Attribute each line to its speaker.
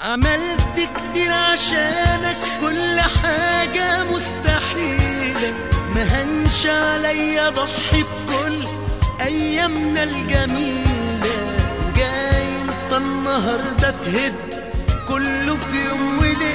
Speaker 1: عملت كتير عشانك كل حاجة مستحيلة مهنش عليا ضحي بكل أيامنا الجميلة جاي انت النهاردة تهد كله في يوم وليلة